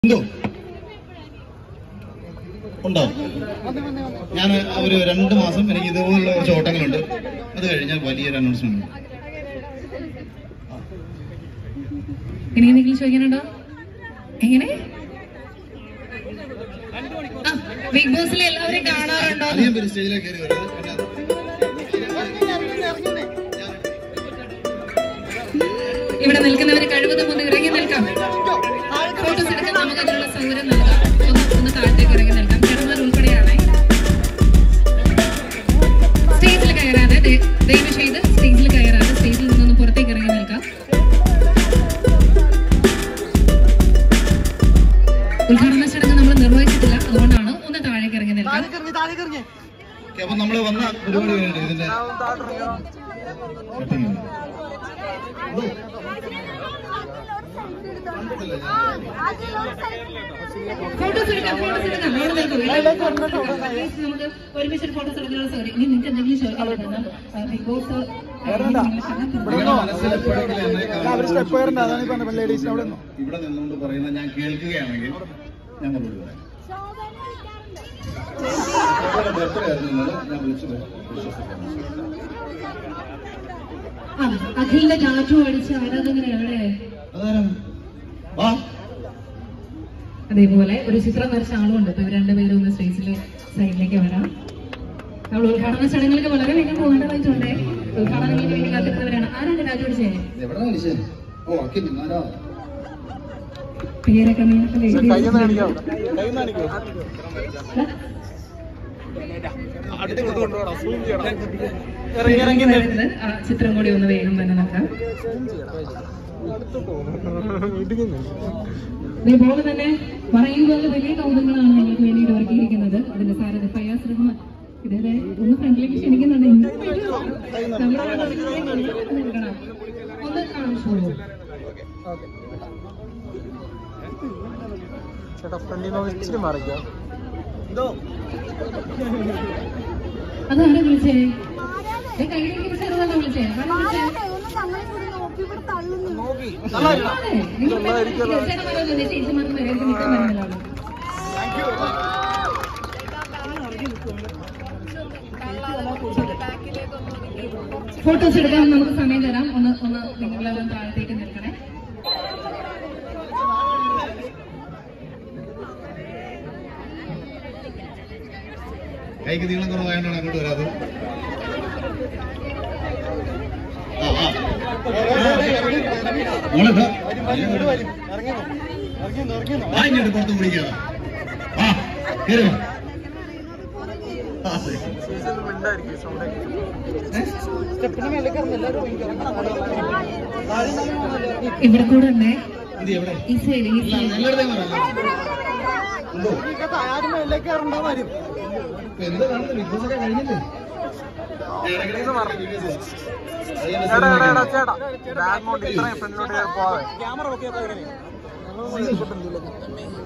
എന്തോ ഉണ്ടോ ഞാൻ ഒരു രണ്ട് മാസം എനിക്ക് ഇതുപോലുള്ള കുറച്ച് ഓട്ടങ്ങളുണ്ട് അത് കഴിഞ്ഞാൽ വലിയൊരു അനൗൺസ്മെന്റ് ഇനി എന്തെങ്കിലും ചോദിക്കാനുണ്ടോ എങ്ങനെ ആ, ബിഗ് ബോസിൽ എല്ലാവരും കാണാറുണ്ടോ അധികം പേര് സ്റ്റേജിലേക്ക് കയറി വരുന്നത് പിന്നെ ഇവിടെ നിൽക്കുന്നവര് കഴിവതും ഒന്ന് ഇറങ്ങി നിൽക്കാം ഫോട്ടോസ് എടുക്കാൻ നമുക്ക് അതിനുള്ള സൗകര്യം നൽകാം ഒന്ന് ഒന്ന് താഴത്തേക്ക് ഇറങ്ങി നിൽക്കാം കിടന്നവർ ഉൾപ്പെടെയാണ് സ്റ്റേജിൽ കയറാതെ ദയ- ദയവ് ചെയ്ത് സ്റ്റേജിൽ കയറാതെ സ്റ്റേജിൽ നിന്നൊന്ന് പുറത്തേക്ക് ഇറങ്ങി നിൽക്കാം ഉദ്ഘാടന ചടങ്ങ് നമ്മൾ നിർവഹിച്ചിട്ടില്ല അതുകൊണ്ടാണ് ഒന്ന് താഴേക്ക് ഇറങ്ങി നിൽക്കാം ഓക്കേ, അപ്പൊ നമ്മള് വന്ന പരിപാടി കഴിഞ്ഞിട്ട് ഇതിന്റെ cutting ഉണ്ട്. ഫോട്ടോസ് എടുക്കാം ഫോട്ടോസ് എടുക്കാം അവിടെ നിൽക്കൂ. എല്ലാവരും photos എടുക്കാം. Please നമുക്ക് ഒരുമിച്ച് ഒരു ഫോട്ടോസ് എടുക്കാനുള്ള സൗകര്യം ഇനി നിങ്ങൾക്ക് എന്തെങ്കിലും ചോദിക്കാനുണ്ടെന്ന് ബിഗ് ബോസ് നിങ്ങളുടെ മനസ്സിൽ എപ്പോഴെങ്കിലും എന്നെ കാണുമ്പോൾ ഇവിടെ നിന്നുകൊണ്ട് പറയുന്നത് ഞാൻ കേൾക്കുകയാണെങ്കിൽ ഞാൻ മറുപടി പറയാം ഇവരുടെ birthday ആയിരുന്നു ഇന്നലെ. ഞാൻ വിളിച്ചു വിശ്വസിക്കുന്നു ആ, അഖിലിന്റെ ടാറ്റു അടിച്ച ആരാധകരാണ് അതാരാണ് വാ അതേപോലെ ഒരു ചിത്രം വരച്ച ആളുണ്ട് ഇപ്പൊ ഇവർ രണ്ടുപേരും ഒന്ന് സ്റ്റേജിലെ സൈഡിലേക്ക് വരാം നമ്മൾ ഉദ്ഘാടന ചടങ്ങുകൾക്ക് വളരെ വേഗം പോകേണ്ടതായിട്ടുണ്ട് ഉദ്ഘാടനങ്ങൾക്ക് വേണ്ടി കാത്തിരുന്നവരാണ് ആരാണ് ടാറ്റു അടിച്ചത് എവിടെ വിളിച്ചേ ഓ അക്കി നിന്നാലോ പേരൊക്കെ നീളത്തിൽ എഴുതി വരുന്നത് ആ ചിത്രം കൂടി ഒന്ന് വേഗം തന്നെ നോക്കാം ഇതേപോലെ തന്നെ പറയുമ്പോൾ വലിയ കൗതുകങ്ങളാണ് ഞങ്ങൾക്ക് വേണ്ടിയിട്ട് ഒരുക്കിയിരിക്കുന്നത് അതിന്റെ സാരഥി ഫയാസ് റഹ്മാൻ ഇതേ ഒന്ന് ഫ്രണ്ടിലേക്ക് ക്ഷണിക്കുന്നുണ്ട് നമ്മുടെ അവിടെ ഒരു കാര്യം കാണിക്കാൻ നിൽക്കണം. ഒന്ന് കാണിച്ചോളൂ ചേട്ടാ ഫ്രണ്ടിൽ നിന്ന് ഇച്ചിരി മാറിക്കോ അതാണ് വിളിച്ചേ ഏ, കയ്യിലേക്ക് ചെറുതല്ല വിളിച്ചേ ആരാ വിളിച്ചേ അതെ, നിങ്ങൾ ചേട്ടന്മാരെ ഒന്ന് ചേച്ചിമാർക്ക് നേരത്തെ നിൽക്കാൻ പറ്റുന്നതാണ് ഫോട്ടോസ് എടുക്കാൻ നമുക്ക് സമയം തരാം ഒന്ന് ഒന്ന് നിങ്ങളെല്ലാം താഴത്തേക്ക് നിൽക്കണേ കൈക്ക് നീളം കുറവായതുകൊണ്ടാണ് അങ്ങോട്ട് വരാത്തത് ആ, ആ. മോളെ ദാ. വാ ഇങ്ങോട്ട് പുറത്ത് പിടിക്കാതെ ആ കയറി വാ. ആ, ശരി. മിണ്ടായിരിക്കും സൗണ്ട് ഇവിടെ കൂടെ ഉണ്ടേ എന്ത് എവിടെ ഈ സൈഡ് ഈ ഇല്ല സൈഡ് എല്ലായിടത്തേക്കും വരാം എന്തോ ഇപ്പൊ എന്താ കാണുന്നത് ബിഗ് ബോസ് ഒക്കെ കഴിഞ്ഞില്ലേ ഇത് മറന്നു. എടാ എടാ എടാ ചേട്ടാ ബാഗ് കൊണ്ട് ഇത്രയും ഫ്രണ്ടിലോട്ട് കയറി പോവാതെ